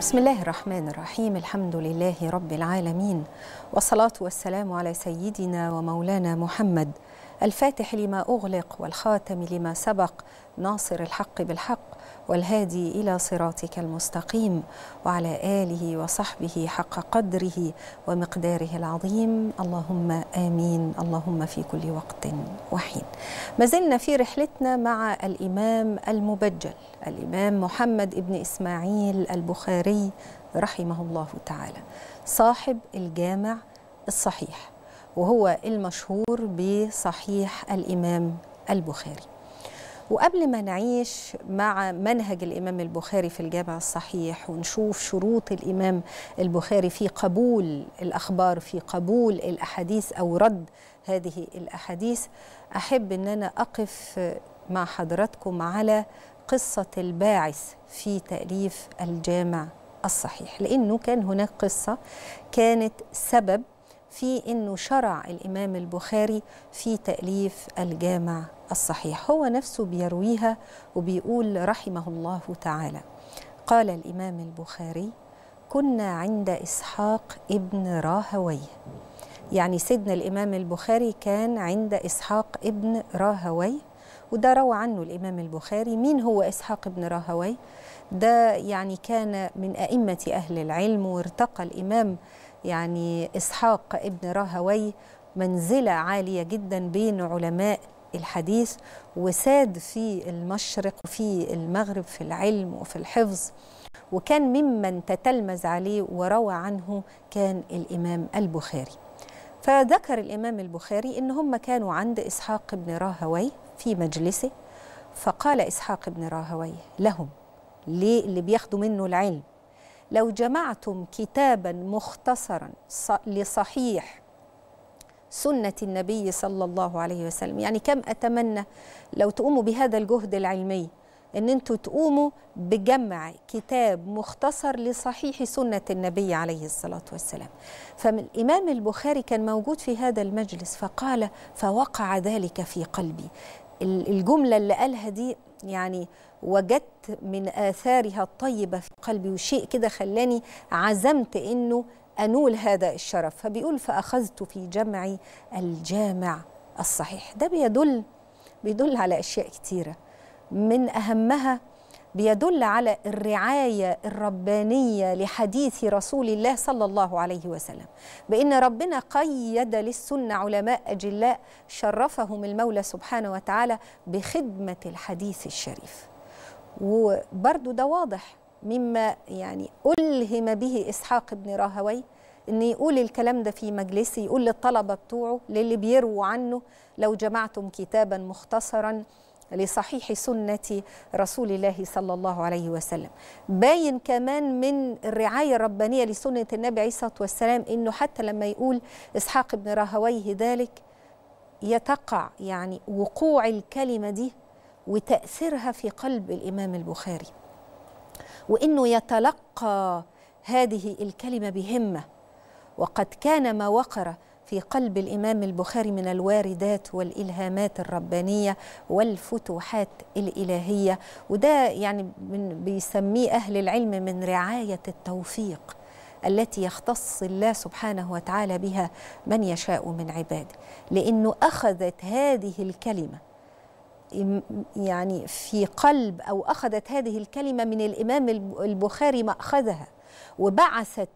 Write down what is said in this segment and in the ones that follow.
بسم الله الرحمن الرحيم الحمد لله رب العالمين والصلاة والسلام على سيدنا ومولانا محمد الفاتح لما أغلق والخاتم لما سبق ناصر الحق بالحق والهادي إلى صراطك المستقيم وعلى آله وصحبه حق قدره ومقداره العظيم اللهم آمين اللهم في كل وقت وحين ما زلنا في رحلتنا مع الإمام المبجل الإمام محمد ابن إسماعيل البخاري رحمه الله تعالى صاحب الجامع الصحيح وهو المشهور بصحيح الإمام البخاري وقبل ما نعيش مع منهج الإمام البخاري في الجامع الصحيح ونشوف شروط الإمام البخاري في قبول الأخبار في قبول الأحاديث أو رد هذه الأحاديث أحب أن أنا أقف مع حضراتكم على قصة الباعث في تأليف الجامع الصحيح لأنه كان هناك قصة كانت سبب في انه شرع الامام البخاري في تاليف الجامع الصحيح هو نفسه بيرويها وبيقول رحمه الله تعالى قال الامام البخاري كنا عند اسحاق ابن راهويه يعني سيدنا الامام البخاري كان عند اسحاق ابن راهويه وده روى عنه الامام البخاري مين هو اسحاق ابن راهويه ده يعني كان من ائمه اهل العلم وارتقى الامام يعني اسحاق ابن راهوي منزله عاليه جدا بين علماء الحديث وساد في المشرق وفي المغرب في العلم وفي الحفظ وكان ممن تتلمذ عليه وروى عنه كان الامام البخاري فذكر الامام البخاري ان هم كانوا عند اسحاق بن راهوي في مجلسه فقال اسحاق بن راهوي لهم ليه اللي بياخدوا منه العلم لو جمعتم كتابا مختصرا لصحيح سنة النبي صلى الله عليه وسلم يعني كم أتمنى لو تقوموا بهذا الجهد العلمي ان انتوا تقوموا بجمع كتاب مختصر لصحيح سنة النبي عليه الصلاة والسلام فالإمام البخاري كان موجود في هذا المجلس فقال فوقع ذلك في قلبي الجملة اللي قالها دي يعني وجدت من آثارها الطيبة في قلبي وشيء كده خلاني عزمت إنه أنول هذا الشرف فبيقول فأخذت في جمع الجامع الصحيح ده بيدل بيدل على أشياء كتيرة من أهمها بيدل على الرعاية الربانية لحديث رسول الله صلى الله عليه وسلم بأن ربنا قيد للسنة علماء أجلاء شرفهم المولى سبحانه وتعالى بخدمة الحديث الشريف وبرضو ده واضح مما يعني ألهم به إسحاق بن راهوي ان يقول الكلام ده في مجلسه يقول للطلبه بتوعه للي بيرووا عنه لو جمعتم كتابا مختصرا لصحيح سنة رسول الله صلى الله عليه وسلم باين كمان من الرعاية الربانية لسنة النبي عليه الصلاة والسلام إنه حتى لما يقول إسحاق بن راهويه ذلك يتقع يعني وقوع الكلمة دي وتأثيرها في قلب الإمام البخاري وإنه يتلقى هذه الكلمة بهمة وقد كان ما وقر في قلب الامام البخاري من الواردات والالهامات الربانيه والفتوحات الالهيه وده يعني من بيسميه اهل العلم من رعايه التوفيق التي يختص الله سبحانه وتعالى بها من يشاء من عباده لانه اخذت هذه الكلمه يعني في قلب او اخذت هذه الكلمه من الامام البخاري ماخذها وبعثت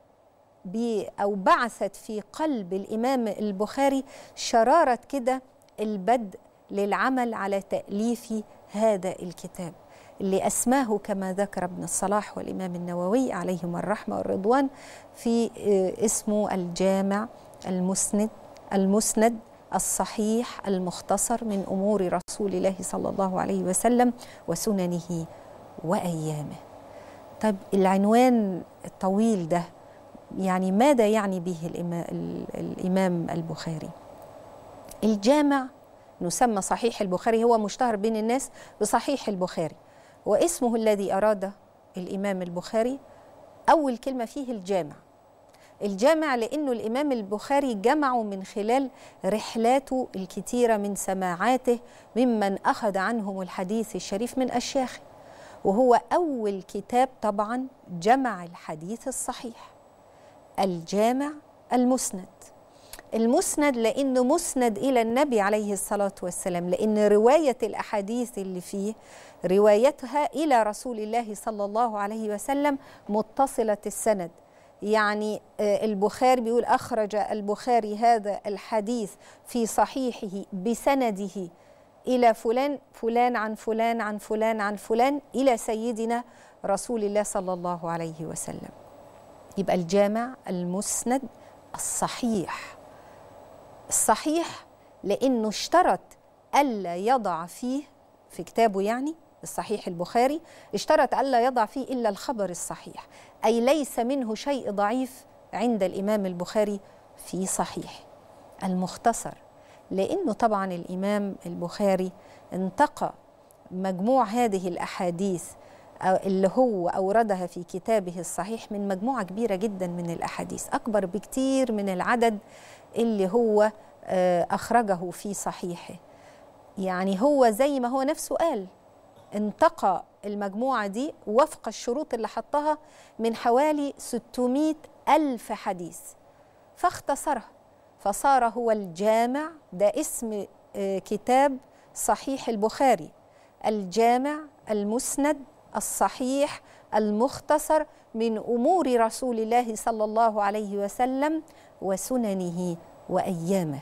أو بعثت في قلب الإمام البخاري شرارة كده البدء للعمل على تأليف هذا الكتاب اللي أسماه كما ذكر ابن الصلاح والإمام النووي عليهما الرحمة والرضوان في اسمه الجامع المسند المسند الصحيح المختصر من أمور رسول الله صلى الله عليه وسلم وسننه وأيامه طيب العنوان الطويل ده يعني ماذا يعني به الإمام البخاري الجامع نسمى صحيح البخاري هو مشتهر بين الناس بصحيح البخاري واسمه الذي أراد الإمام البخاري أول كلمة فيه الجامع الجامع لأنه الإمام البخاري جمعه من خلال رحلاته الكثيرة من سماعاته ممن أخذ عنهم الحديث الشريف من أشياخه وهو أول كتاب طبعا جمع الحديث الصحيح الجامع المسند المسند لأنه مسند إلى النبي عليه الصلاة والسلام لأن رواية الأحاديث اللي فيه روايتها إلى رسول الله صلى الله عليه وسلم متصلة السند يعني البخاري بيقول أخرج البخاري هذا الحديث في صحيحه بسنده إلى فلان فلان عن فلان عن فلان عن فلان إلى سيدنا رسول الله صلى الله عليه وسلم يبقى الجامع المسند الصحيح الصحيح لأنه اشترط ألا يضع فيه في كتابه يعني الصحيح البخاري اشترط ألا يضع فيه إلا الخبر الصحيح أي ليس منه شيء ضعيف عند الإمام البخاري في صحيح المختصر لأنه طبعا الإمام البخاري انتقى مجموع هذه الأحاديث اللي هو أوردها في كتابه الصحيح من مجموعة كبيرة جدا من الأحاديث أكبر بكتير من العدد اللي هو أخرجه في صحيحه يعني هو زي ما هو نفسه قال انتقى المجموعة دي وفق الشروط اللي حطها من حوالي 600 ألف حديث فاختصرها فصار هو الجامع ده اسم كتاب صحيح البخاري الجامع المسند الصحيح المختصر من امور رسول الله صلى الله عليه وسلم وسننه وايامه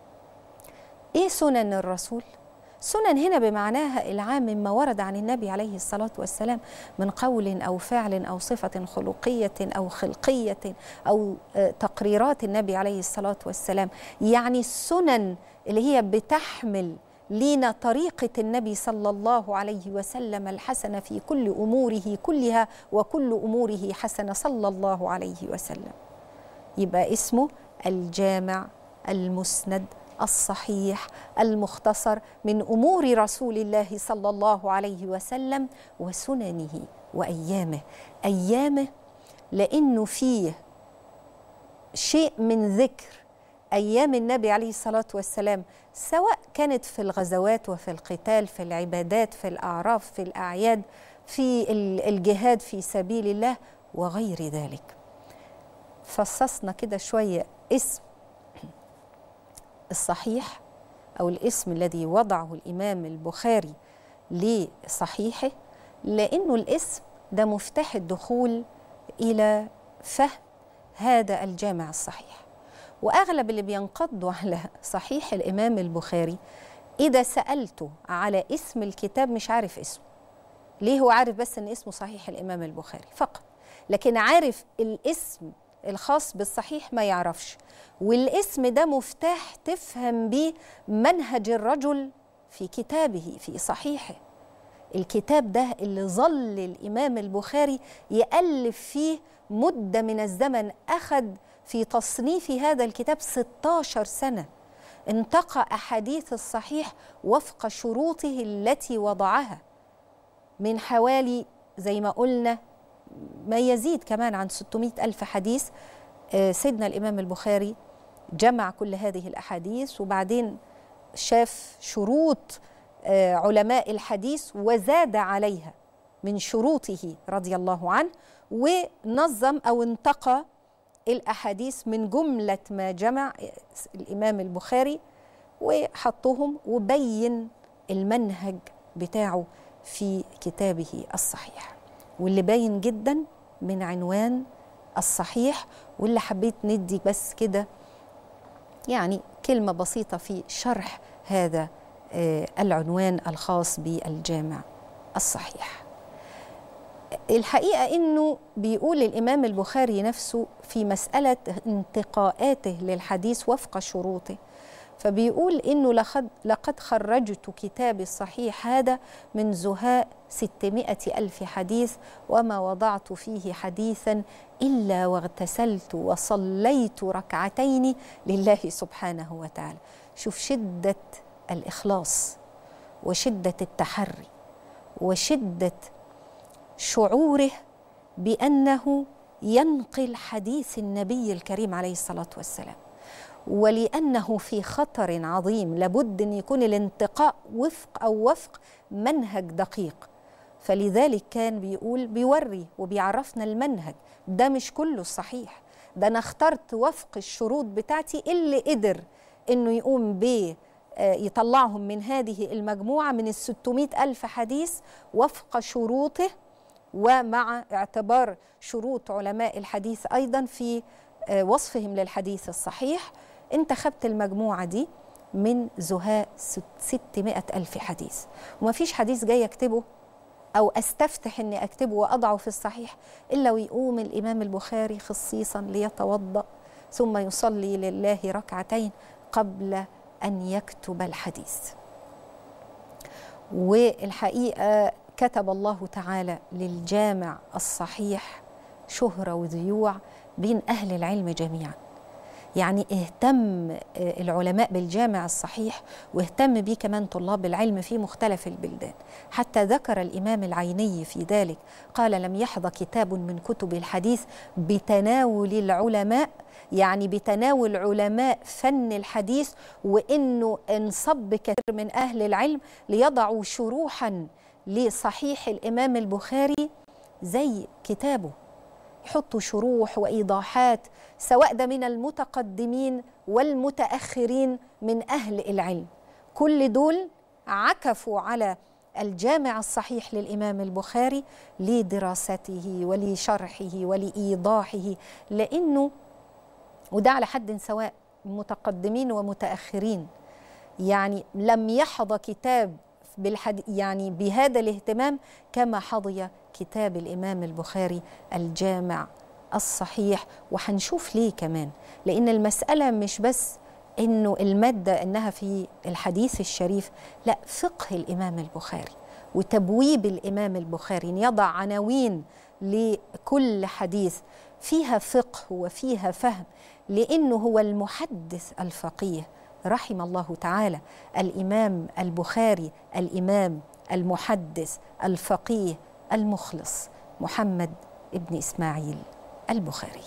ايه سنن الرسول سنن هنا بمعناها العام مما ورد عن النبي عليه الصلاة والسلام من قول أو فعل أو صفة خلقية أو خلقية أو تقريرات النبي عليه الصلاة والسلام يعني السنن اللي هي بتحمل لينا طريقة النبي صلى الله عليه وسلم الحسنة في كل أموره كلها وكل أموره حسنة صلى الله عليه وسلم يبقى اسمه الجامع المسند الصحيح المختصر من امور رسول الله صلى الله عليه وسلم وسننه وايامه ايامه لانه فيه شيء من ذكر ايام النبي عليه الصلاه والسلام سواء كانت في الغزوات وفي القتال في العبادات في الاعراف في الاعياد في الجهاد في سبيل الله وغير ذلك فصصنا كده شويه اسم الصحيح او الاسم الذي وضعه الامام البخاري لصحيحه لانه الاسم ده مفتاح الدخول الى فهم هذا الجامع الصحيح واغلب اللي بينقضوا على صحيح الامام البخاري اذا سالته على اسم الكتاب مش عارف اسمه ليه هو عارف بس ان اسمه صحيح الامام البخاري فقط لكن عارف الاسم الخاص بالصحيح ما يعرفش والاسم ده مفتاح تفهم بيه منهج الرجل في كتابه في صحيحه الكتاب ده اللي ظل الإمام البخاري يألف فيه مدة من الزمن أخذ في تصنيف هذا الكتاب 16 سنة انتقى أحاديث الصحيح وفق شروطه التي وضعها من حوالي زي ما قلنا ما يزيد كمان عن 600 ألف حديث سيدنا الإمام البخاري جمع كل هذه الأحاديث وبعدين شاف شروط علماء الحديث وزاد عليها من شروطه رضي الله عنه ونظم أو انتقى الأحاديث من جملة ما جمع الإمام البخاري وحطهم وبين المنهج بتاعه في كتابه الصحيح واللي باين جدا من عنوان الصحيح واللي حبيت ندي بس كده يعني كلمة بسيطة في شرح هذا العنوان الخاص بالجامع الصحيح الحقيقة أنه بيقول الإمام البخاري نفسه في مسألة انتقاءاته للحديث وفق شروطه فبيقول إنه لقد, لقد خرجت كتابي الصحيح هذا من زهاء ستمائة ألف حديث وما وضعت فيه حديثا إلا واغتسلت وصليت ركعتين لله سبحانه وتعالى شوف شدة الإخلاص وشدة التحري وشدة شعوره بأنه ينقل حديث النبي الكريم عليه الصلاة والسلام ولأنه في خطر عظيم لابد أن يكون الانتقاء وفق أو وفق منهج دقيق فلذلك كان بيقول بيوري وبيعرفنا المنهج ده مش كله الصحيح ده انا اخترت وفق الشروط بتاعتي اللي قدر انه يقوم ب يطلعهم من هذه المجموعة من الستمائة ألف حديث وفق شروطه ومع اعتبار شروط علماء الحديث أيضا في وصفهم للحديث الصحيح انتخبت المجموعة دي من زهاء ستمائة ألف حديث وما فيش حديث جاي أكتبه أو أستفتح أني أكتبه وأضعه في الصحيح إلا ويقوم الإمام البخاري خصيصا ليتوضأ ثم يصلي لله ركعتين قبل أن يكتب الحديث والحقيقة كتب الله تعالى للجامع الصحيح شهرة وذيوع بين أهل العلم جميعا يعني اهتم العلماء بالجامع الصحيح واهتم به كمان طلاب العلم في مختلف البلدان حتى ذكر الإمام العيني في ذلك قال لم يحظى كتاب من كتب الحديث بتناول العلماء يعني بتناول علماء فن الحديث وانه انصب كثير من اهل العلم ليضعوا شروحا لصحيح الامام البخاري زي كتابه يحطوا شروح وايضاحات سواء ده من المتقدمين والمتاخرين من اهل العلم كل دول عكفوا على الجامع الصحيح للامام البخاري لدراسته ولشرحه ولايضاحه لانه وده على حد سواء متقدمين ومتاخرين يعني لم يحظى كتاب بالحد يعني بهذا الاهتمام كما حظي كتاب الامام البخاري الجامع الصحيح وهنشوف ليه كمان لان المساله مش بس انه الماده انها في الحديث الشريف لا فقه الامام البخاري وتبويب الامام البخاري ان يضع عناوين لكل حديث فيها فقه وفيها فهم لانه هو المحدث الفقيه رحم الله تعالى الامام البخاري الامام المحدث الفقيه المخلص محمد ابن اسماعيل البخاري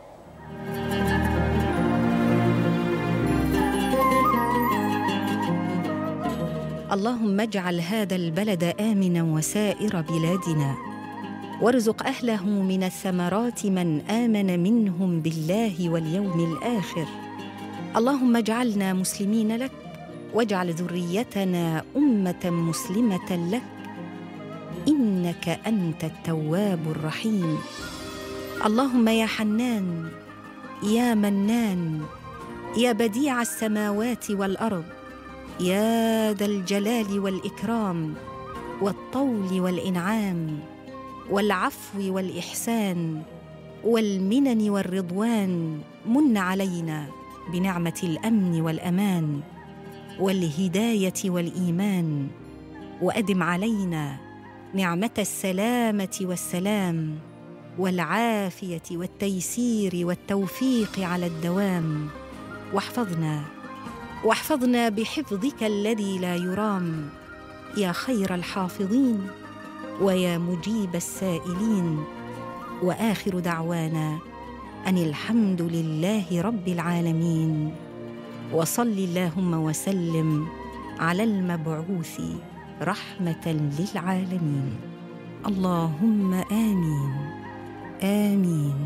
اللهم اجعل هذا البلد امنا وسائر بلادنا وارزق اهله من الثمرات من امن منهم بالله واليوم الاخر اللهم اجعلنا مسلمين لك واجعل ذريتنا امه مسلمه لك انك انت التواب الرحيم اللهم يا حنان يا منان يا بديع السماوات والارض يا ذا الجلال والاكرام والطول والانعام والعفو والاحسان والمنن والرضوان من علينا بنعمه الامن والامان والهدايه والايمان وادم علينا نعمه السلامه والسلام والعافيه والتيسير والتوفيق على الدوام واحفظنا واحفظنا بحفظك الذي لا يرام يا خير الحافظين ويا مجيب السائلين واخر دعوانا ان الحمد لله رب العالمين وصل اللهم وسلم على المبعوث رحمه للعالمين اللهم امين امين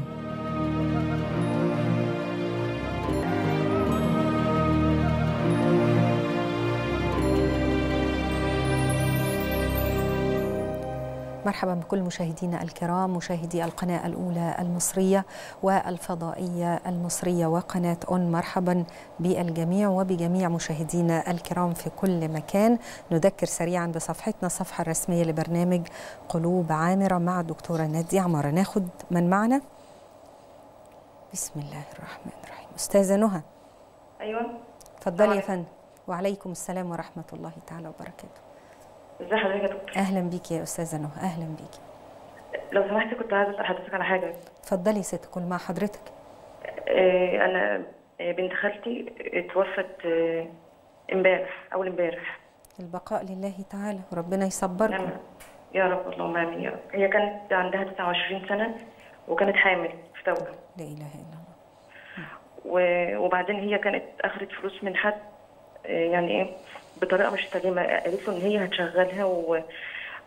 مرحبا بكل مشاهدينا الكرام مشاهدي القناة الأولى المصرية والفضائية المصرية وقناة أون مرحبا بالجميع وبجميع مشاهدينا الكرام في كل مكان نذكر سريعا بصفحتنا الصفحة الرسمية لبرنامج قلوب عامرة مع الدكتورة نادية عمارة ناخد من معنا بسم الله الرحمن الرحيم أستاذة نهى ايوه اتفضلي يا فندم وعليكم السلام ورحمة الله تعالى وبركاته ازي حضرتك يا دكتور اهلا بيكي يا استاذه نهى اهلا بيكي لو سمحتي كنت عايزه اسال حضرتك على حاجه اتفضلي يا ست كل مع حضرتك آه، انا آه، بنت خالتي اتوفت آه، امبارح اول امبارح البقاء لله تعالى وربنا يصبركم نعم. يا رب اللهم امين يا رب هي كانت عندها 29 سنه وكانت حامل في توأم لا اله الا الله و- وبعدين هي كانت اخذت فلوس من حد آه، يعني ايه بطريقه مش سليمه قالت له ان هي هتشغلها و...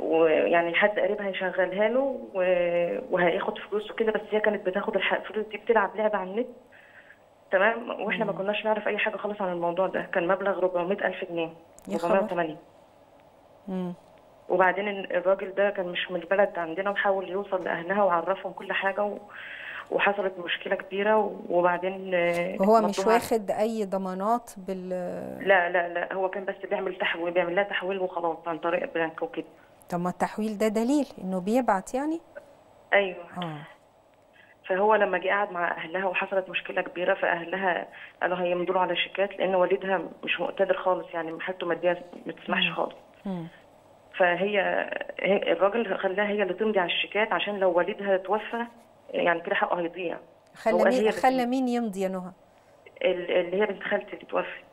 ويعني حد قريبها هيشغلها له و- وهياخد فلوس وكده بس هي كانت بتاخد الح- الفلوس دي بتلعب لعبه على النت تمام واحنا ما كناش نعرف اي حاجه خالص عن الموضوع ده كان مبلغ 400 الف جنيه يا خبر. 480 مم. وبعدين الراجل ده كان مش من البلد عندنا وحاول يوصل لاهلها وعرفهم كل حاجه و... وحصلت مشكله كبيره و- وبعدين آه، وهو مش مطلوب واخد اي ضمانات بال لا لا لا هو كان بس بيعمل تحويل بيعمل لها تحويل وخلاص عن طريق البنك وكده طب ما التحويل ده دليل انه بيبعت يعني ايوه اه فهو لما جه قعد مع اهلها وحصلت مشكله كبيره فاهلها قالوا هيمضوا له على شيكات لان والدها مش مقتدر خالص يعني حالته الماديه ما تسمحش خالص مم. فهي هي- الراجل خلاها هي اللي تمضي على الشيكات عشان لو والدها توفى يعني كده حقه هيضيع هو خلى قال هي مين اللي خلى مين يمضي يا نهى ال- اللي هي بنت خالتي اللي توفت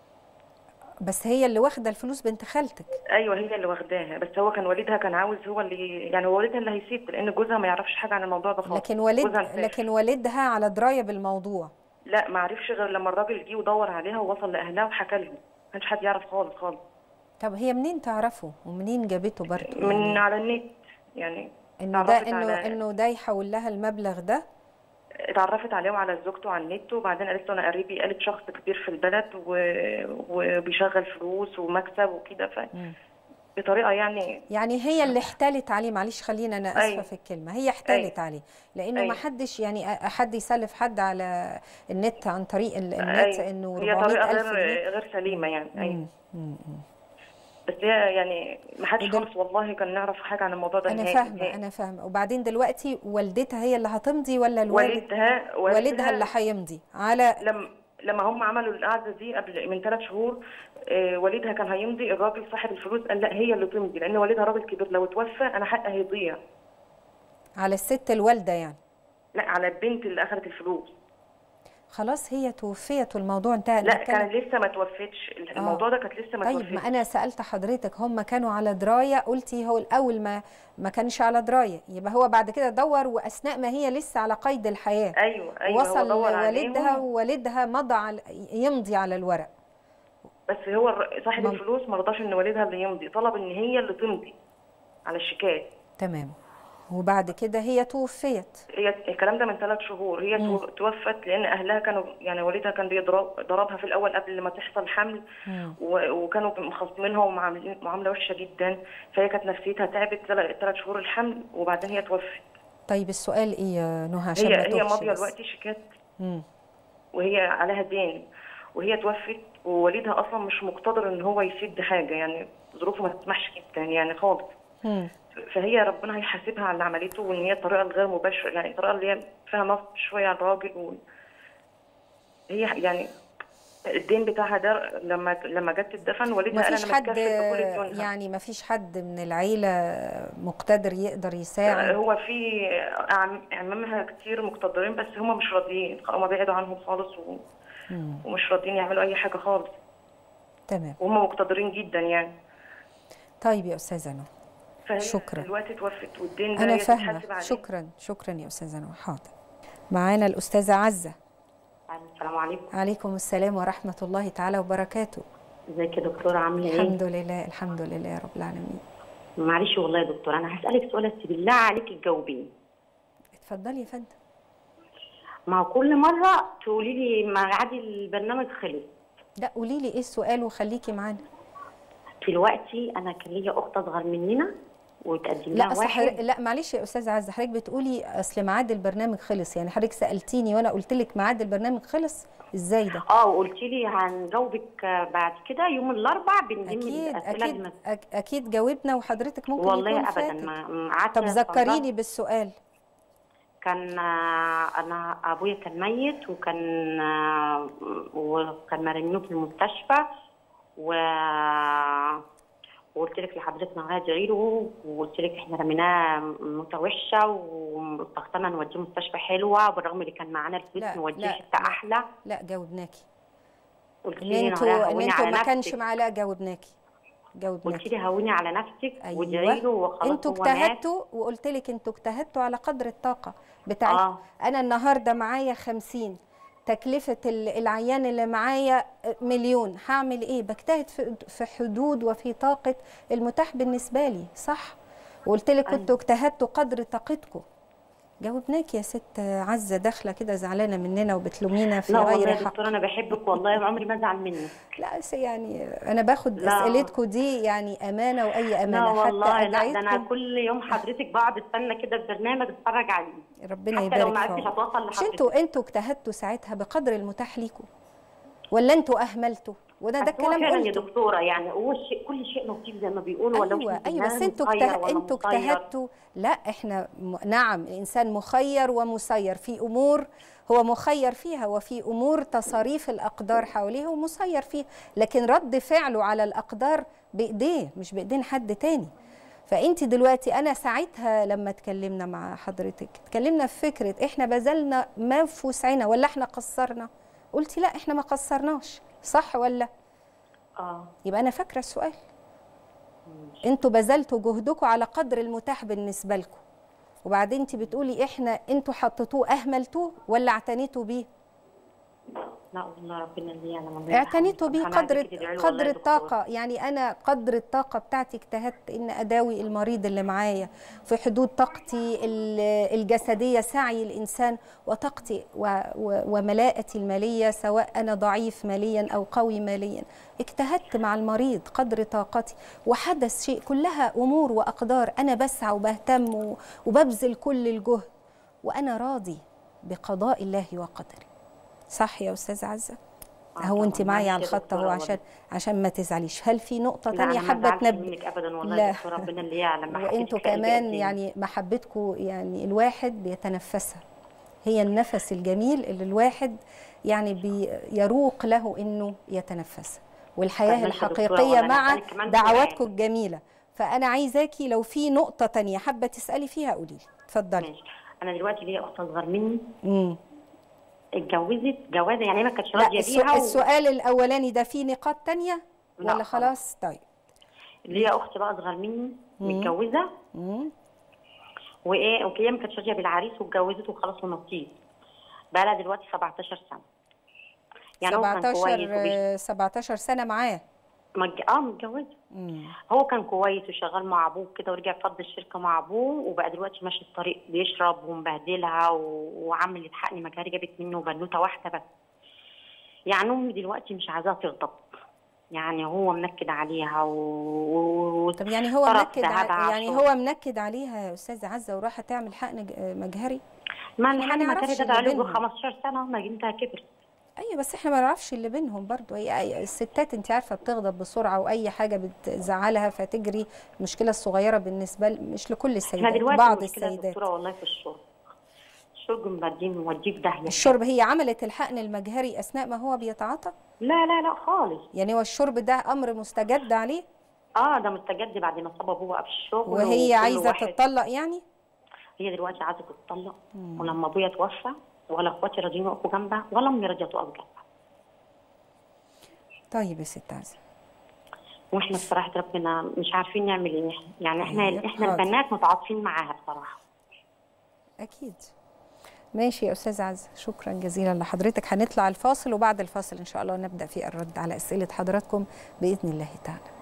بس هي اللي واخده الفلوس بنت خالتك ايوه هي اللي واخداها بس هو كان والدها كان عاوز هو اللي يعني هو والدها اللي هيسيب لان جوزها ما يعرفش حاجه عن الموضوع ده خالص لكن والد جوزها مسافر. لكن والدها على درايه بالموضوع لا ما عرفش غير لما الراجل جه ودور عليها ووصل لاهلها وحكى لهم ما كانش حد يعرف خالص خالص طب هي منين تعرفه ومنين جابته برضه من يعني على النت يعني انه ده اتعرفت انه على- انه ده يحول لها المبلغ ده اتعرفت عليه وعلى زوجته على النت وبعدين قالت له انا قريبي قالت شخص كبير في البلد و... وبيشغل فلوس ومكسب وكده ف بطريقه يعني يعني هي اللي احتالت عليه معلش خلينا انا اسفه أيوة. في الكلمه هي احتالت عليه لانه ما أيوة. حدش يعني أ- حد يسلف حد على النت عن طريق ال- النت أيوة. انه هي طريقه 400000 غير جنيه غير سليمه يعني ايوه مم. مم. مم. بس هي يعني ما حدش ودل- خالص والله كان نعرف حاجه عن الموضوع ده انا نهائي فاهمه نهائي. انا فاهمه وبعدين دلوقتي والدتها هي اللي هتمضي ولا الوالد والدها والدها اللي هيمضي على لما لما هم عملوا القعده دي قبل من ثلاث شهور آه، والدها كان هيمضي الراجل صاحب الفلوس قال لا هي اللي تمضي لان والدها راجل كبير لو توفى انا حقي هيضيع على الست الوالده يعني لا على البنت اللي اخذت الفلوس خلاص هي توفيت والموضوع انتهى لا نتكلم- كان لسه ما توفتش الموضوع ده كانت لسه ما طيب توفتش ما انا سالت حضرتك هم كانوا على درايه قلتي هو الاول ما ما كانش على درايه يبقى هو بعد كده دور واثناء ما هي لسه على قيد الحياه ايوه ايوه هو وصل دور لوالدها عليهم ووالدها مضى على يمضي على الورق بس هو الر- صاحب مم. الفلوس ما رضاش ان والدها اللي يمضي طلب ان هي اللي تمضي على الشيكات تمام وبعد كده هي توفيت هي الكلام ده من ثلاث شهور هي تو- توفت لان اهلها كانوا يعني والدها كان بيضرب ضربها في الاول قبل ما تحصل حمل مم. و- وكانوا مخاصمينها ومعاملين معامله وحشه جدا فهي كانت نفسيتها تعبت ثلاث شهور الحمل وبعدين هي توفت طيب السؤال ايه يا نهى عشان هي ما هي توهش ماضيه بس. دلوقتي شيكات مم. وهي عليها دين وهي توفت ووالدها اصلا مش مقتدر ان هو يسد حاجه يعني ظروفه ما تسمحش جدا يعني خالص مم. فهي ربنا هيحاسبها على اللي عملته وان هي الطريقه الغير مباشره يعني الطريقه اللي هي فيها نصب شويه على الراجل و... هي يعني الدين بتاعها ده لما لما جت تدفن والدها ما قال فيش انا حد متكفل بكل ديونها يعني ما فيش حد من العيله مقتدر يقدر يساعد هو في أعم- اعمامها كتير مقتدرين بس هم مش راضيين هم بعدوا عنهم خالص و... مم. ومش راضيين يعملوا اي حاجه خالص تمام وهم مقتدرين جدا يعني طيب يا استاذه نهى فهي شكرا. دلوقتي توفت والدين ده انا هي فاهمه تتحاسب عليه. شكرا شكرا يا استاذه نهى حاضر معانا الاستاذه عزه السلام عليكم عليكم السلام ورحمه الله تعالى وبركاته ازيك يا دكتوره عامله ايه الحمد لله الحمد لله يا رب العالمين معلش والله يا دكتوره انا هسالك سؤال بس بالله عليك تجاوبيني اتفضلي يا فندم ما هو كل مره تقولي لي ميعاد البرنامج خلص لا قولي لي ايه السؤال وخليكي معانا دلوقتي انا كان ليا اخت اصغر مننا وتقدم لا لها أصل حضرتك- واحد لا معلش يا استاذه عزه حضرتك بتقولي اصل ميعاد البرنامج خلص يعني حضرتك سالتيني وانا قلت لك ميعاد البرنامج خلص ازاي ده اه وقلت لي هنجاوبك بعد كده يوم الاربع بنلم اكيد الاسئله اكيد المس... أك- اكيد جاوبنا وحضرتك ممكن يكون والله ابدا فاتك. ما ما قعدت طب أستنظر. ذكريني بالسؤال كان آه، انا ابويا كان ميت وكان آه، وكان مرمينه في المستشفى و وقلت لك لحضرتك انا ادعي له وقلت لك احنا رميناه موته وحشه واستخدمنا نوديه مستشفى حلوه بالرغم اللي كان معانا لا، الفلوس نوديه لا، حته لا. احلى لا جاوبناكي قلت ان لي انتوا أنا ان هوني انتوا على ما كانش نفسك. معاه لا جاوبناكي قلت جاوبناكي لي هوني على نفسك ايوه وادعي له وخلاص انتوا هو مات اجتهدتوا وقلت لك انتوا اجتهدتوا على قدر الطاقه بتاعتكم اه انا النهارده معايا خمسين تكلفة ال- العيان اللي معايا مليون هعمل ايه بجتهد في في حدود وفي طاقة المتاح بالنسبة لي صح وقلت لك أيوة. كنتوا اجتهدتوا قدر طاقتكم جاوبناك يا ست عزه داخله كده زعلانه مننا وبتلومينا في لا والله غير يا حق دكتور انا بحبك والله عمري ما ازعل منك لا بس يعني انا باخد لا. اسئلتكم دي يعني امانه واي لا امانه والله حتى لا ده انا ادعيتكم كل يوم حضرتك بقعد استنى كده البرنامج اتفرج عليه ربنا حتى لو يبارك ما عرفتش فيكم اتواصل مش لحضرتك انتوا انتوا اجتهدتوا ساعتها بقدر المتاح ليكم ولا انتوا اهملتوا وده ده بس هو الكلام فعلا يا قلته دكتوره يعني هو الشيء كل شيء نصيب زي ما بيقولوا ولا ايوه مش ايوه بس الإنسان انتوا مسير اجته... ولا انتوا مسير. اجتهدتوا لا احنا م... نعم الانسان مخير ومسير في امور هو مخير فيها وفي امور تصاريف الاقدار حواليه هو مسير فيها لكن رد فعله على الاقدار بايديه مش بايدين حد تاني فانت دلوقتي انا ساعتها لما اتكلمنا مع حضرتك اتكلمنا في فكره احنا بذلنا ما في وسعنا ولا احنا قصرنا قلتي لا احنا ما قصرناش صح ولا اه يبقى انا فاكره السؤال انتوا بذلتوا جهدكم على قدر المتاح بالنسبه لكم وبعدين انت بتقولي احنا انتوا حطيتوه اهملتوه ولا اعتنيتوا بيه لا والله ربنا اللي يعلم والله اعتنيتوا بيه أنا عايزة قدر كده تدعي له والله قدر يا دكتور. الطاقه يعني انا قدر الطاقه بتاعتي اجتهدت ان اداوي المريض اللي معايا في حدود طاقتي ال- الجسديه سعي الانسان وطاقتي و- و- وملاءتي الماليه سواء انا ضعيف ماليا او قوي ماليا اجتهدت مع المريض قدر طاقتي وحدث شيء كلها امور واقدار انا بسعى وبهتم و- وببذل كل الجهد وانا راضي بقضاء الله وقدره صح يا استاذ عزه آه هو انت طبعاً، معايا على معلش يا الخط اهو دكتورة عشان عشان ما تزعليش هل في نقطه لا تانية أنا ما حابه زعلتش تنبه منك ابدا والله لا. يا دكتور ربنا اللي يعلم محبتك وانتوا في قلبي كمان قد إيه. يعني محبتكم يعني الواحد بيتنفسها هي النفس الجميل اللي الواحد يعني بيروق له انه يتنفسها والحياه طب ماشي يا دكتورة، الحقيقيه وأنا مع هسألك كمان دعواتكم سؤال. الجميله فانا عايزاكي لو في نقطه تانية حابه تسالي فيها قولي لي اتفضلي ماشي انا دلوقتي ليا اخت اصغر مني امم اتجوزت جوازه يعني هي ما كانتش لا راضيه السو- بيها و- السؤال الاولاني ده فيه نقاط تانية لا ولا خلاص طيب ليا اخت بقى اصغر مني متجوزه مم. وايه وهي ما كانتش راضيه بالعريس واتجوزت وخلاص ونصيب بقى لها دلوقتي 17 سنه يعني هو كان 17 كويس وبيش... آه، 17 سنه معاه مج... اه متجوزه مم. هو كان كويس وشغال مع ابوه كده ورجع فض الشركه مع ابوه وبقى دلوقتي ماشي الطريق بيشرب ومبهدلها و... وعامل يلحقني مجاري جابت منه بنوته واحده بس يعني امي دلوقتي مش عايزاها تغضب يعني هو منكد عليها و... و... طب يعني هو طرف منكد ذهبها ع... يعني عشان- هو منكد عليها يا استاذه عزه وراح تعمل حقن ج- مجهري ما إحنا ما الحقني مجاري نعرفش ده اللي بقاله بينهم. 15 سنه ما بنتها كبرت ايوه بس احنا ما نعرفش اللي بينهم برضو هي أي- الستات انت عارفه بتغضب بسرعه واي حاجه بتزعلها فتجري المشكله الصغيره بالنسبه ل... مش لكل احنا السيدات دلوقتي بعض المشكله يا السيدات دكتوره والله في الشرب الشرب موديه موديه في داهيه الشرب هي عملت الحقن المجهري اثناء ما هو بيتعاطى لا لا لا خالص يعني هو الشرب ده امر مستجد عليه اه ده مستجد بعد ما صاب ابوه بقى في الشغل وهي وكل عايزه واحد- تتطلق يعني هي دلوقتي عايزه تتطلق ولما ابويا توفى ولا اخواتي راضيين يقفوا جنبها ولا امي راضيه تقف جنبها طيب يا ست عزه واحنا بصراحه ربنا مش عارفين نعمل ايه يعني احنا طيب، احنا حاضر. البنات متعاطفين معاها بصراحه اكيد ماشي يا استاذ عزه شكرا جزيلا لحضرتك هنطلع الفاصل وبعد الفاصل ان شاء الله نبدا في الرد على اسئله حضراتكم باذن الله تعالى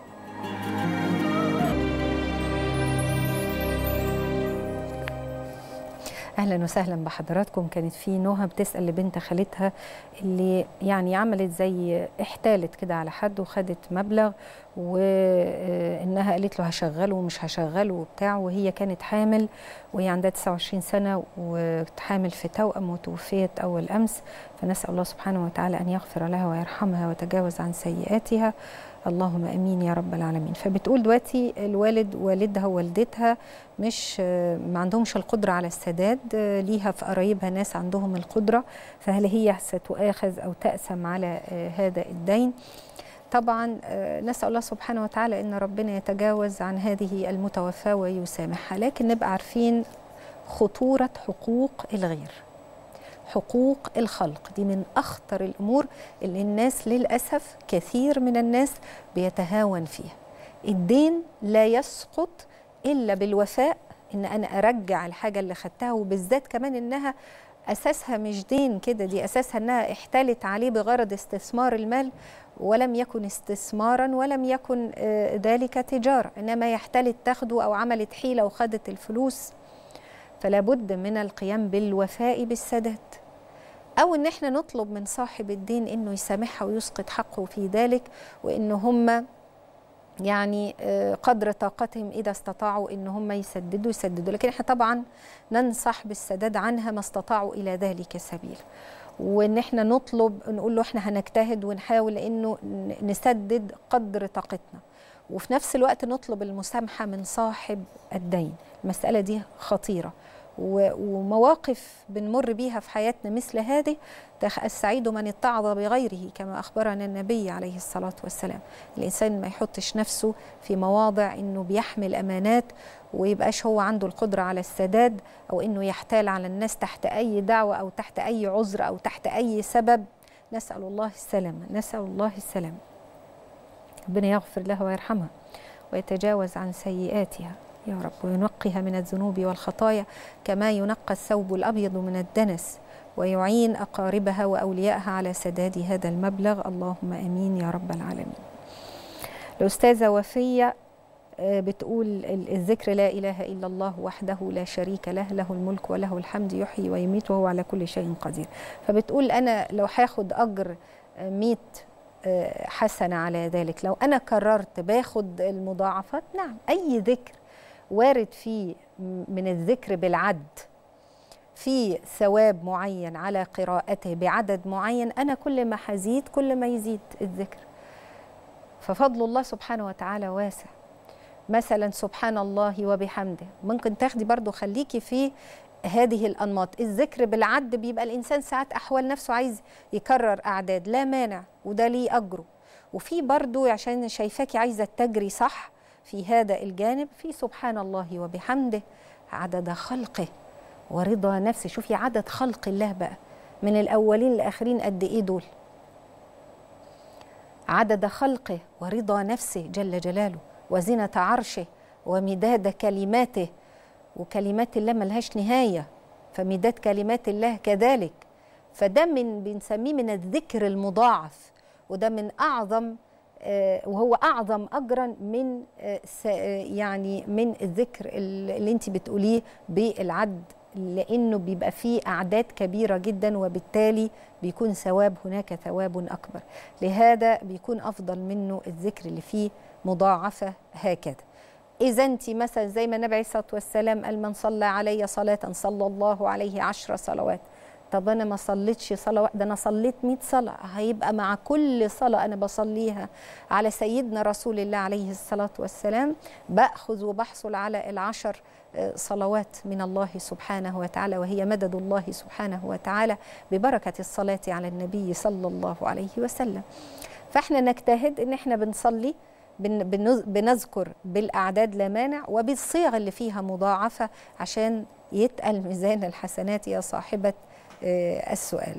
اهلا وسهلا بحضراتكم كانت في نهى بتسال لبنت خالتها اللي يعني عملت زي احتالت كده على حد وخدت مبلغ وانها قالت له هشغله ومش هشغله وبتاع وهي كانت حامل وهي عندها 29 سنه وحامل في توأم وتوفيت اول امس فنسال الله سبحانه وتعالى ان يغفر لها ويرحمها ويتجاوز عن سيئاتها اللهم امين يا رب العالمين فبتقول دلوقتي الوالد والدها ووالدتها مش ما عندهمش القدره على السداد ليها في قرايبها ناس عندهم القدره فهل هي ستؤاخذ او تأسم على هذا الدين طبعا نسأل الله سبحانه وتعالى أن ربنا يتجاوز عن هذه المتوفاة ويسامحها لكن نبقى عارفين خطورة حقوق الغير حقوق الخلق دي من أخطر الأمور اللي الناس للأسف كثير من الناس بيتهاون فيها الدين لا يسقط إلا بالوفاء إن أنا أرجع الحاجة اللي خدتها وبالذات كمان إنها اساسها مش دين كده دي اساسها انها احتالت عليه بغرض استثمار المال ولم يكن استثمارا ولم يكن آه، ذلك تجاره انما يحتلت تاخده او عملت حيله وخدت الفلوس فلا بد من القيام بالوفاء بالسداد او ان احنا نطلب من صاحب الدين انه يسامحها ويسقط حقه في ذلك وان هم يعني آه، قدر طاقتهم اذا استطاعوا ان هم يسددوا يسددوا لكن احنا طبعا ننصح بالسداد عنها ما استطاعوا الى ذلك سبيل وان احنا نطلب نقول له احنا هنجتهد ونحاول انه ن- نسدد قدر طاقتنا وفي نفس الوقت نطلب المسامحه من صاحب الدين المساله دي خطيره و- ومواقف بنمر بيها في حياتنا مثل هذه تخ- السعيد من اتعظ بغيره كما اخبرنا النبي عليه الصلاه والسلام الانسان ما يحطش نفسه في مواضع انه بيحمل امانات ويبقاش هو عنده القدره على السداد او انه يحتال على الناس تحت اي دعوه او تحت اي عذر او تحت اي سبب نسال الله السلامه نسال الله السلامه ربنا يغفر لها ويرحمها ويتجاوز عن سيئاتها يا رب وينقها من الذنوب والخطايا كما ينقى الثوب الابيض من الدنس ويعين اقاربها واوليائها على سداد هذا المبلغ اللهم امين يا رب العالمين. الاستاذه وفيه آه، بتقول ال- الذكر لا اله الا الله وحده لا شريك له له الملك وله الحمد يحيي ويميت وهو على كل شيء قدير فبتقول انا لو هاخد اجر آه، 100 آه، حسنه على ذلك لو انا كررت باخد المضاعفات نعم اي ذكر وارد فيه م- من الذكر بالعد في ثواب معين على قراءته بعدد معين انا كل ما هزيد كل ما يزيد الذكر ففضل الله سبحانه وتعالى واسع مثلا سبحان الله وبحمده ممكن تاخدي برضو خليكي في هذه الأنماط الذكر بالعد بيبقى الإنسان ساعات أحوال نفسه عايز يكرر أعداد لا مانع وده ليه أجره وفي برضو عشان شايفاكي عايزة تجري صح في هذا الجانب في سبحان الله وبحمده عدد خلقه ورضا نفسه شوفي عدد خلق الله بقى من الأولين لآخرين قد إيه دول عدد خلقه ورضا نفسه جل جلاله وزنة عرشه ومداد كلماته وكلمات الله ملهاش نهاية فمداد كلمات الله كذلك فده من بنسميه من الذكر المضاعف وده من أعظم آه، وهو أعظم أجرا من آه، س- آه، يعني من الذكر اللي أنت بتقوليه بالعد لأنه بيبقى فيه أعداد كبيرة جدا وبالتالي بيكون ثواب هناك ثواب أكبر لهذا بيكون أفضل منه الذكر اللي فيه مضاعفة هكذا إذا أنت مثلا زي ما النبي عليه الصلاة والسلام قال من صلى علي صلاة صلى الله عليه عشر صلوات طب أنا ما صليتش صلاة واحدة أنا صليت 100 صلاة هيبقى مع كل صلاة أنا بصليها على سيدنا رسول الله عليه الصلاة والسلام بأخذ وبحصل على العشر آه، صلوات من الله سبحانه وتعالى وهي مدد الله سبحانه وتعالى ببركة الصلاة على النبي صلى الله عليه وسلم فاحنا نجتهد ان احنا بنصلي بن- بنز- بنذكر بالاعداد لا مانع وبالصيغ اللي فيها مضاعفه عشان يتقل ميزان الحسنات يا صاحبه آه، السؤال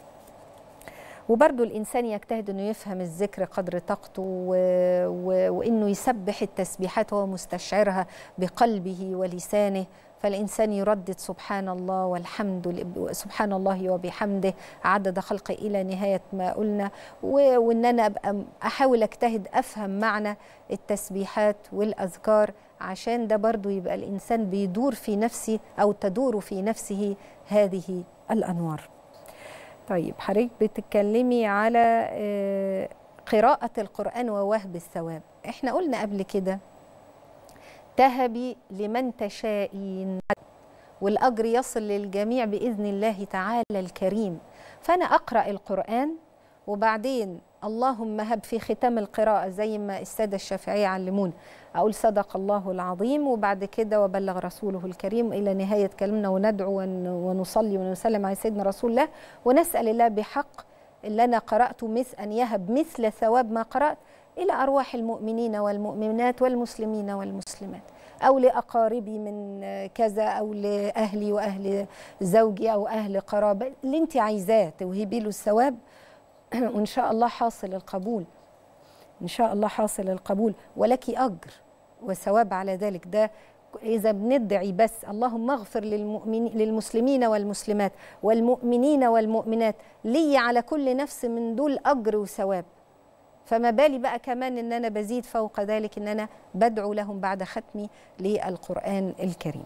وبرضو الإنسان يجتهد أنه يفهم الذكر قدر طاقته و... و... وأنه يسبح التسبيحات وهو مستشعرها بقلبه ولسانه فالإنسان يردد سبحان الله والحمد ل- سبحان الله وبحمده عدد خلقه إلى نهاية ما قلنا و... وأن أنا أبقى م- أحاول أجتهد أفهم معنى التسبيحات والأذكار عشان ده برضو يبقى الإنسان بيدور في نفسه أو تدور في نفسه هذه الأنوار طيب حضرتك بتتكلمي على آه، قراءة القرآن ووهب الثواب احنا قلنا قبل كده تهبي لمن تشائين والأجر يصل للجميع بإذن الله تعالى الكريم فأنا أقرأ القرآن وبعدين اللهم هب في ختام القراءة زي ما السادة الشافعية علمونا أقول صدق الله العظيم وبعد كده وبلغ رسوله الكريم إلى نهاية كلامنا وندعو ون- ونصلي ونسلم على سيدنا رسول الله ونسأل الله بحق اللي أنا قرأته مثل أن يهب مثل ثواب ما قرأت إلى أرواح المؤمنين والمؤمنات والمسلمين والمسلمات أو لأقاربي من كذا أو لأهلي وأهل زوجي أو أهل قرابة اللي أنت عايزاه توهبي له الثواب وإن شاء الله حاصل القبول إن شاء الله حاصل القبول ولك أجر وثواب على ذلك ده إذا بندعي بس اللهم اغفر للمؤمنين للمسلمين والمسلمات والمؤمنين والمؤمنات لي على كل نفس من دول أجر وثواب فما بالي بقى كمان ان انا بزيد فوق ذلك ان انا بدعو لهم بعد ختمي للقران الكريم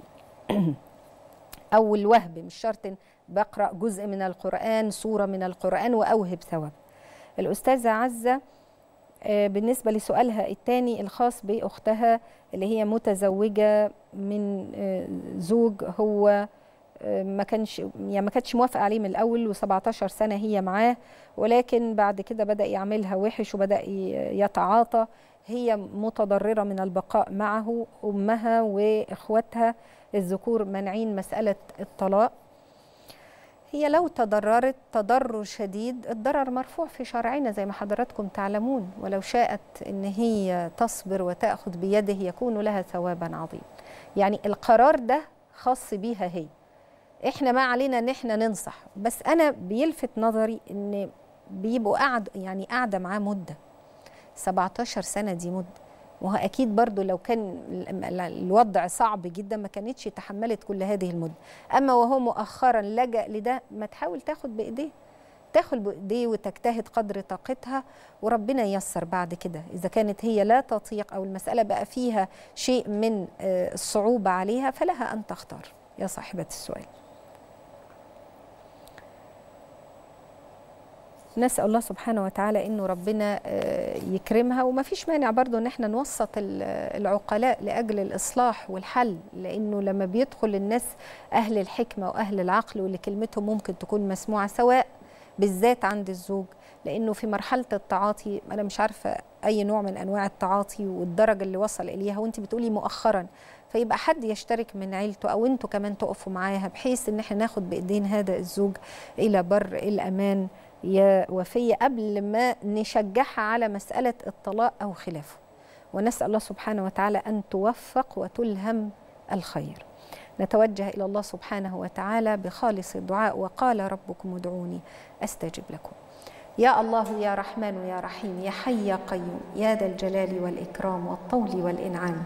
او الوهب مش شرط بقرا جزء من القران سوره من القران واوهب ثواب الاستاذه عزه بالنسبه لسؤالها الثاني الخاص باختها اللي هي متزوجه من زوج هو ما كانش يعني ما كانتش موافقه عليه من الاول و17 سنه هي معاه ولكن بعد كده بدا يعملها وحش وبدا يتعاطى هي متضرره من البقاء معه امها واخواتها الذكور مانعين مساله الطلاق هي لو تضررت تضرر شديد الضرر مرفوع في شرعنا زي ما حضراتكم تعلمون ولو شاءت ان هي تصبر وتاخذ بيده يكون لها ثوابا عظيما يعني القرار ده خاص بيها هي احنا ما علينا ان احنا ننصح بس انا بيلفت نظري ان بيبقوا قاعد يعني قاعده معاه مده 17 سنه دي مده وهو اكيد برضو لو كان الوضع صعب جدا ما كانتش تحملت كل هذه المده اما وهو مؤخرا لجا لده ما تحاول تاخد بايديه تاخد بايديه وتجتهد قدر طاقتها وربنا ييسر بعد كده اذا كانت هي لا تطيق او المساله بقى فيها شيء من الصعوبه عليها فلها ان تختار يا صاحبه السؤال نسأل الله سبحانه وتعالى انه ربنا يكرمها وما فيش مانع برضو ان احنا نوسط العقلاء لاجل الاصلاح والحل لانه لما بيدخل الناس اهل الحكمه واهل العقل واللي كلمتهم ممكن تكون مسموعه سواء بالذات عند الزوج لانه في مرحله التعاطي انا مش عارفه اي نوع من انواع التعاطي والدرجه اللي وصل اليها وانت بتقولي مؤخرا فيبقى حد يشترك من عيلته او انتوا كمان تقفوا معاها بحيث ان احنا ناخد بايدين هذا الزوج الى بر الامان يا وفية قبل ما نشجعها على مسألة الطلاق أو خلافه ونسأل الله سبحانه وتعالى أن توفق وتلهم الخير نتوجه إلى الله سبحانه وتعالى بخالص الدعاء وقال ربكم ادعوني أستجب لكم يا الله يا رحمن يا رحيم يا حي يا قيوم يا ذا الجلال والإكرام والطول والإنعام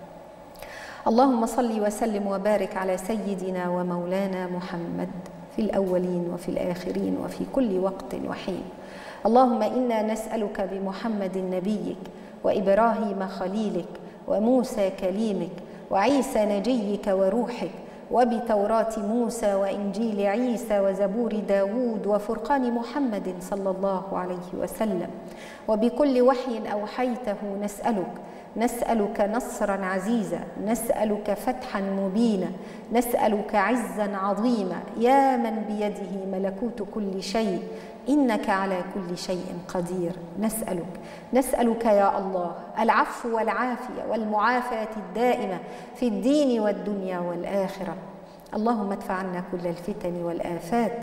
اللهم صل وسلم وبارك على سيدنا ومولانا محمد في الأولين وفي الآخرين وفي كل وقت وحين اللهم إنا نسألك بمحمد نبيك وإبراهيم خليلك وموسى كليمك وعيسى نجيك وروحك وبتوراة موسى وإنجيل عيسى وزبور داود وفرقان محمد صلى الله عليه وسلم وبكل وحي أوحيته نسألك نسألك نصرا عزيزا نسألك فتحا مبينا نسألك عزا عظيما يا من بيده ملكوت كل شيء إنك على كل شيء قدير نسألك نسألك يا الله العفو والعافية والمعافاة الدائمة في الدين والدنيا والآخرة اللهم ادفع عنا كل الفتن والآفات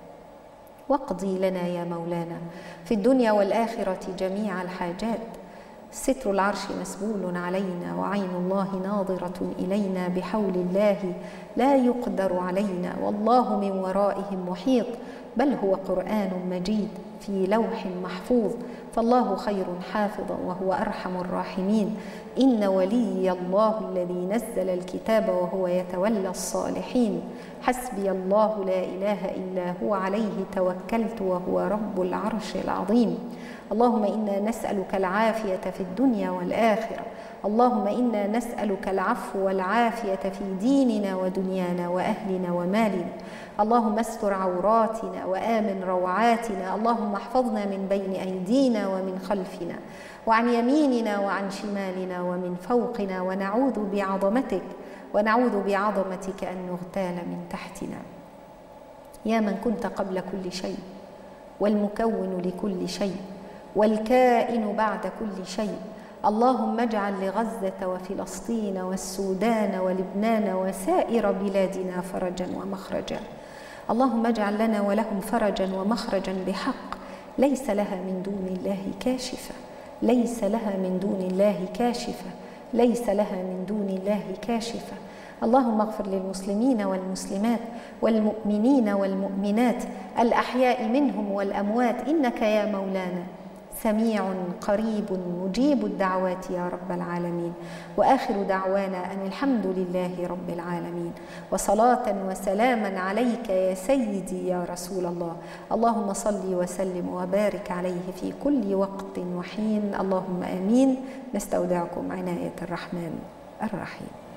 واقضي لنا يا مولانا في الدنيا والآخرة جميع الحاجات ستر العرش مسبول علينا وعين الله ناظرة إلينا بحول الله لا يقدر علينا والله من ورائهم محيط بل هو قرآن مجيد في لوح محفوظ فالله خير حافظا وهو أرحم الراحمين إن ولي الله الذي نزل الكتاب وهو يتولى الصالحين حسبي الله لا إله إلا هو عليه توكلت وهو رب العرش العظيم اللهم انا نسالك العافيه في الدنيا والاخره اللهم انا نسالك العفو والعافيه في ديننا ودنيانا واهلنا ومالنا اللهم استر عوراتنا وامن روعاتنا اللهم احفظنا من بين ايدينا ومن خلفنا وعن يميننا وعن شمالنا ومن فوقنا ونعوذ بعظمتك ونعوذ بعظمتك ان نغتال من تحتنا يا من كنت قبل كل شيء والمكون لكل شيء والكائن بعد كل شيء اللهم اجعل لغزه وفلسطين والسودان ولبنان وسائر بلادنا فرجا ومخرجا اللهم اجعل لنا ولهم فرجا ومخرجا بحق ليس لها من دون الله كاشفه ليس لها من دون الله كاشفه ليس لها من دون الله كاشفه اللهم اغفر للمسلمين والمسلمات والمؤمنين والمؤمنات الاحياء منهم والاموات انك يا مولانا سميع قريب مجيب الدعوات يا رب العالمين واخر دعوانا ان الحمد لله رب العالمين وصلاه وسلاما عليك يا سيدي يا رسول الله اللهم صل وسلم وبارك عليه في كل وقت وحين اللهم امين نستودعكم عنايه الرحمن الرحيم